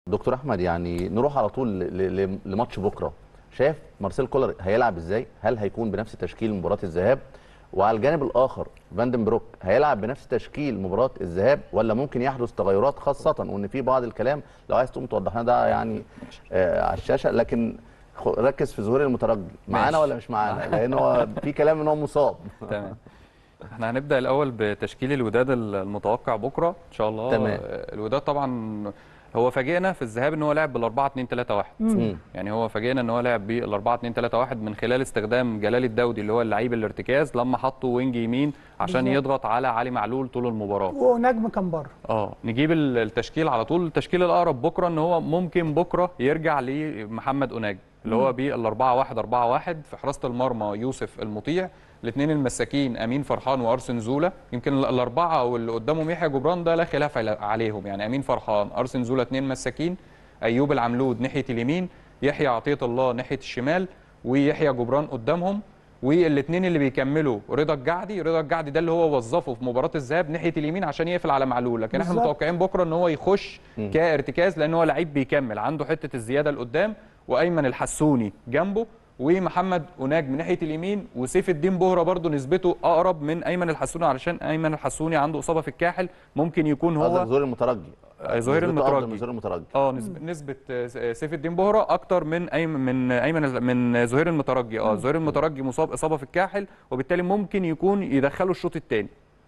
دكتور احمد يعني نروح على طول ل- ل- لماتش بكره شايف مارسيل كولر هيلعب ازاي هل هيكون بنفس تشكيل مباراه الذهاب وعلى الجانب الاخر فاندن بروك هيلعب بنفس تشكيل مباراه الذهاب ولا ممكن يحدث تغيرات خاصه وان في بعض الكلام لو عايز تقوم توضح لنا ده يعني آه على الشاشه لكن خ- ركز في ظهور المترجي معانا ماشي. ولا مش معانا لان هو في كلام ان هو مصاب تمام احنا هنبدا الاول بتشكيل الوداد المتوقع بكره ان شاء الله تمام. آه، الوداد طبعا هو فاجئنا في الذهاب ان هو لعب بال 4 2 3 1 مم. يعني هو فاجئنا ان هو لعب بال 4 2 3 1 من خلال استخدام جلال الدودي اللي هو اللعيب الارتكاز لما حطه وينج يمين عشان بالظبط. يضغط على علي معلول طول المباراه ونجم كان بره اه نجيب ال- التشكيل على طول التشكيل الاقرب بكره ان هو ممكن بكره يرجع لمحمد اوناج اللي هو بال 4 1 4 1 في حراسه المرمى يوسف المطيع الاثنين المساكين امين فرحان وارسن زولا يمكن ال- الاربعه او اللي قدامهم يحيى جبران ده لا خلاف عل- عليهم يعني امين فرحان ارسن زولا اثنين مساكين ايوب العملود ناحيه اليمين يحيى عطيه الله ناحيه الشمال ويحيى جبران قدامهم والاثنين اللي بيكملوا رضا الجعدي رضا الجعدي ده اللي هو وظفه في مباراه الذهاب ناحيه اليمين عشان يقفل على معلول لكن احنا بالظبط. متوقعين بكره ان هو يخش كارتكاز لان هو لعيب بيكمل عنده حته الزياده لقدام وايمن الحسوني جنبه ومحمد اوناج من ناحيه اليمين وسيف الدين بهره برضه نسبته اقرب من ايمن الحسوني علشان ايمن الحسوني عنده اصابه في الكاحل ممكن يكون قصدك هو ظهور المترجي آه، ظهير نسبته أفضل المترجي. من ظهور المترجي اه نسبة, نسبة آه، سيف الدين بهرة أكتر من أيمن من أيمن من زهير المترجي اه زهير المترجي مصاب إصابة في الكاحل وبالتالي ممكن يكون يدخله الشوط الثاني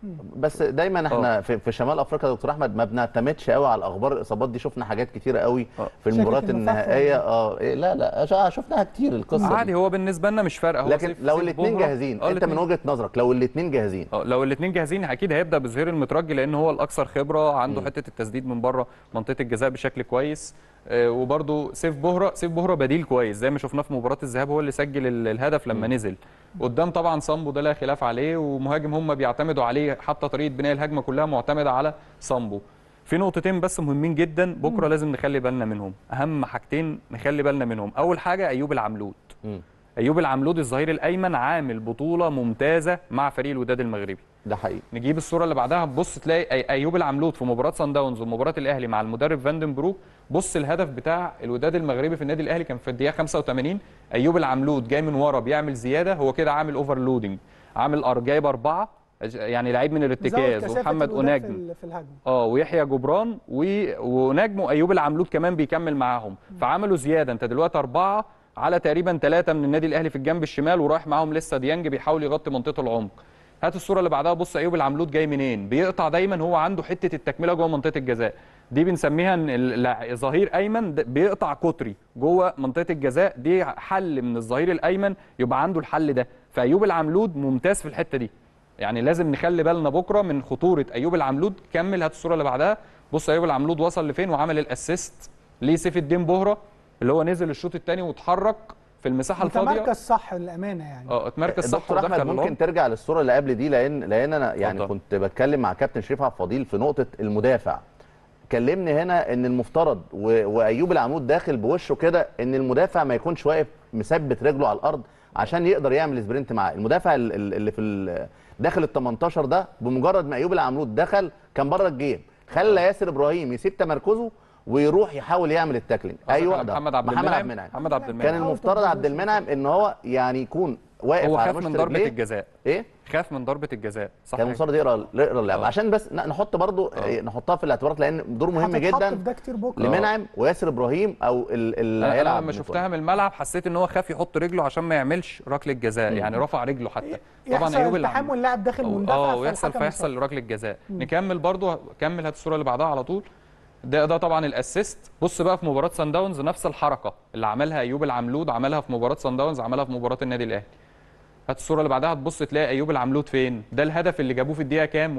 بس دايما احنا في, في شمال افريقيا يا دكتور احمد ما بنعتمدش قوي على الاخبار الاصابات دي شفنا حاجات كتيره قوي آه. في المباريات شكل النهائيه اه إيه لا لا شا- شفناها كتير القصه دي. عادي هو بالنسبة لنا مش فارقة هو لكن سيف- لو سيف الاثنين بهرة- جاهزين آه، انت من الاتنين- وجهه نظرك لو الاثنين جاهزين اه لو الاثنين جاهزين اكيد هيبدا بزهير المترجي لان هو الاكثر خبره عنده حته التسديد من بره منطقه الجزاء بشكل كويس آه، وبرده سيف بهره سيف بهره بديل كويس زي ما شفناه في مباراه الذهاب هو اللي سجل ال- الهدف لما نزل قدام طبعا سامبو ده لا خلاف عليه ومهاجم هم بيعتمدوا عليه حتى طريقه بناء الهجمه كلها معتمده على سامبو في نقطتين بس مهمين جدا بكره لازم نخلي بالنا منهم اهم حاجتين نخلي بالنا منهم اول حاجه ايوب العملود مم. ايوب العملود الظهير الايمن عامل بطوله ممتازه مع فريق الوداد المغربي ده حقيقي نجيب الصوره اللي بعدها بص تلاقي أي- ايوب العملود في مباراه سان داونز ومباراه الاهلي مع المدرب فاندن بروك بص الهدف بتاع الوداد المغربي في النادي الاهلي كان في الدقيقه 85 ايوب العملود جاي من ورا بيعمل زياده هو كده عامل اوفرلودنج عامل أر- جايب اربعه يعني لعيب من زود الارتكاز كثافة ومحمد الوداد اوناجم في ال- في الهجمه اه ويحيى جبران و... ونجم وايوب العملود كمان بيكمل معاهم فعملوا زياده انت دلوقتي اربعه على تقريبا ثلاثه من النادي الاهلي في الجنب الشمال ورايح معاهم لسه ديانج بيحاول يغطي منطقه العمق هات الصوره اللي بعدها بص ايوب العملود جاي منين بيقطع دايما هو عنده حته التكمله جوه منطقه الجزاء دي بنسميها ان ال- ظهير ايمن ده بيقطع كتري جوه منطقه الجزاء دي حل من الظهير الايمن يبقى عنده الحل ده فايوب العملود ممتاز في الحته دي يعني لازم نخلي بالنا بكره من خطوره ايوب العملود كمل هات الصوره اللي بعدها بص ايوب العملود وصل لفين وعمل الاسيست لسيف الدين بهره اللي هو نزل الشوط الثاني واتحرك في المساحه الفاضيه متمركز صح للامانه يعني اه اتمركز صح دكتور احمد ودخل ممكن العمق. ترجع للصوره اللي قبل دي لان لان انا يعني اتفضل. كنت بتكلم مع كابتن شريف عبد الفضيل في نقطه المدافع كلمني هنا ان المفترض و... وايوب العمود داخل بوشه كده ان المدافع ما يكونش واقف مثبت رجله على الارض عشان يقدر يعمل سبرنت معاه المدافع ال- ال- اللي في ال- داخل ال 18 ده بمجرد ما ايوب العمود دخل كان بره الجيم خلى ياسر ابراهيم يسيب تمركزه ويروح يحاول يعمل التاكلينج قصدك ايوه على ده محمد عبد محمد المنعم عبد المنعم محمد عبد كان المنعم حاول المفترض تنقذ عبد وشه. المنعم ان هو يعني يكون واقف هو على خاف من مشط ضربه رجليه. الجزاء ايه خاف من ضربه الجزاء صح كان كده؟ المفترض يقرا يقرا اللعب آه. عشان بس ن- نحط برضو آه. نحطها في الاعتبارات لان دور مهم هتتحط جدا في ده كتير بكره لمنعم وياسر ابراهيم او ال- اللي انا أنا هيلعب لما من شفتها من الملعب حسيت ان هو خاف يحط رجله عشان ما يعملش ركله جزاء يعني رفع رجله حتى يحصل ايوب التحام العمود واللاعب داخل مندفع اه ويحصل فالحكم فيحصل ركله جزاء نكمل برضو كمل هات الصوره اللي بعدها على طول ده ده طبعا الاسيست بص بقى في مباراه سان داونز نفس الحركه اللي عملها ايوب العملود عملها في مباراه سان داونز عملها في مباراه النادي الاهلي هات الصوره اللي بعدها تبص تلاقي ايوب العملود فين ده الهدف اللي جابوه في الدقيقه كام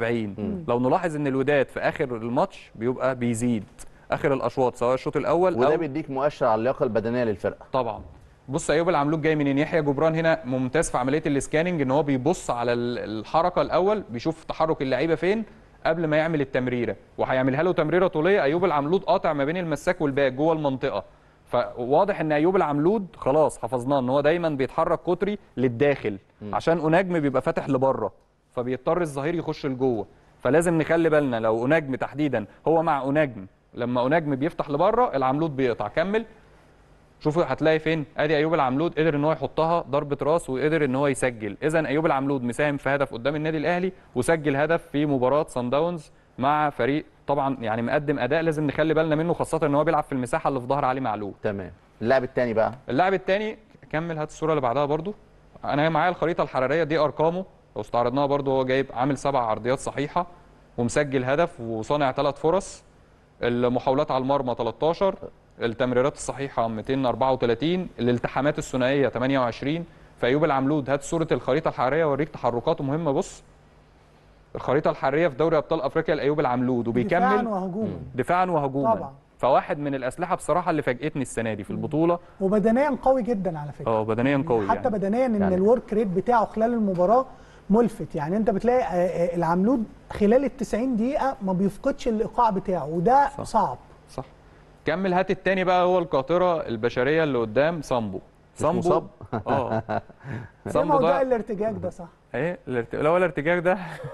71 لو نلاحظ ان الوداد في اخر الماتش بيبقى بيزيد اخر الاشواط سواء الشوط الاول وده او بيديك مؤشر على اللياقه البدنيه للفرقه طبعا بص ايوب العملوك جاي منين يحيى جبران هنا ممتاز في عمليه الاسكاننج ان هو بيبص على ال- الحركه الاول بيشوف تحرك اللعيبه فين قبل ما يعمل التمريره وهيعملها له تمريره طوليه ايوب العملود قاطع ما بين المساك والباك جوه المنطقه فواضح ان ايوب العملود خلاص حفظناه ان هو دايما بيتحرك كتري للداخل عشان اوناجم بيبقى فاتح لبره فبيضطر الظهير يخش لجوه فلازم نخلي بالنا لو اوناجم تحديدا هو مع اوناجم لما اوناجم بيفتح لبره العملود بيقطع كمل شوفوا هتلاقي فين ادي ايوب العملود قدر ان هو يحطها ضربه راس وقدر ان هو يسجل اذا ايوب العملود مساهم في هدف قدام النادي الاهلي وسجل هدف في مباراه سان داونز مع فريق طبعا يعني مقدم اداء لازم نخلي بالنا منه خاصه ان هو بيلعب في المساحه اللي في ظهر علي معلول تمام اللاعب الثاني بقى اللاعب الثاني كمل هات الصوره اللي بعدها برضو انا معايا الخريطه الحراريه دي ارقامه لو استعرضناها برضو هو جايب عامل سبع عرضيات صحيحه ومسجل هدف وصانع ثلاث فرص المحاولات على المرمى 13 التمريرات الصحيحه 234 الالتحامات الثنائيه 28 فايوب العملود هات صوره الخريطه الحراريه اوريك تحركاته مهمه بص الخريطه الحراريه في دوري ابطال افريقيا لايوب العملود دفاعا وبيكمل وهجوما دفاعا وهجوما طبعا. فواحد من الاسلحه بصراحه اللي فاجئتني السنه دي في البطوله وبدنيا قوي جدا على فكره اه بدنيا قوي حتى يعني. بدنيا ان يعني- الورك ريت بتاعه خلال المباراه ملفت يعني انت بتلاقي آه، آه، العملود خلال ال 90 دقيقه ما بيفقدش الايقاع بتاعه وده صح. صعب صح كمل هات التاني بقى هو القاطره البشريه اللي قدام سامبو اسمه صب؟ اه ايه سامبو موضوع ده الارتجاج ده صح ايه الارت... لا هو الارتجاج ده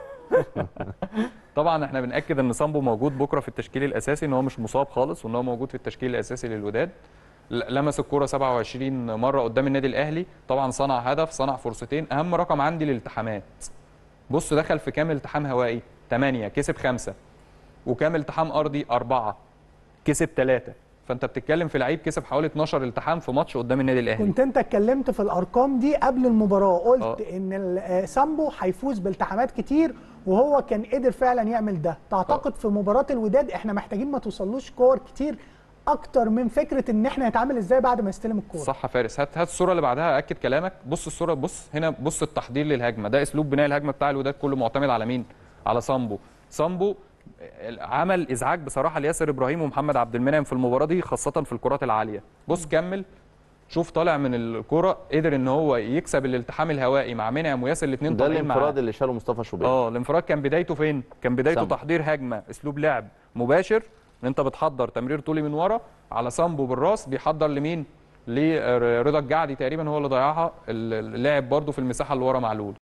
طبعا احنا بناكد ان سامبو موجود بكره في التشكيل الاساسي ان هو مش مصاب خالص وان هو موجود في التشكيل الاساسي للوداد ل- لمس الكرة 27 مرة قدام النادي الأهلي طبعا صنع هدف صنع فرصتين أهم رقم عندي الالتحامات بص دخل في كام التحام هوائي 8 كسب 5 وكام التحام أرضي 4 كسب 3 فأنت بتتكلم في لعيب كسب حوالي 12 التحام في ماتش قدام النادي الأهلي كنت انت اتكلمت في الارقام دي قبل المباراه قلت آه. ان ال- آه، سامبو هيفوز بالتحامات كتير وهو كان قدر فعلا يعمل ده تعتقد في مباراه الوداد احنا محتاجين ما توصلوش كور كتير اكتر من فكره ان احنا نتعامل ازاي بعد ما يستلم الكوره صح يا فارس هات هات الصوره اللي بعدها اكد كلامك بص الصوره بص هنا بص التحضير للهجمه ده اسلوب بناء الهجمه بتاع الوداد كله معتمد على مين على سامبو سامبو عمل ازعاج بصراحه لياسر ابراهيم ومحمد عبد المنعم في المباراه دي خاصه في الكرات العاليه بص كمل شوف طالع من الكره قدر ان هو يكسب الالتحام الهوائي مع منعم وياسر الاثنين ده طالعين معاه الانفراد اللي شاله مصطفى شوبير اه الانفراد كان بدايته فين؟ كان بدايته سامبو. تحضير هجمه اسلوب لعب مباشر ان انت بتحضر تمرير طولي من ورا على سامبو بالراس بيحضر لمين؟ لرضا الجعدي تقريبا هو اللي ضيعها اللاعب برده في المساحه اللي ورا معلول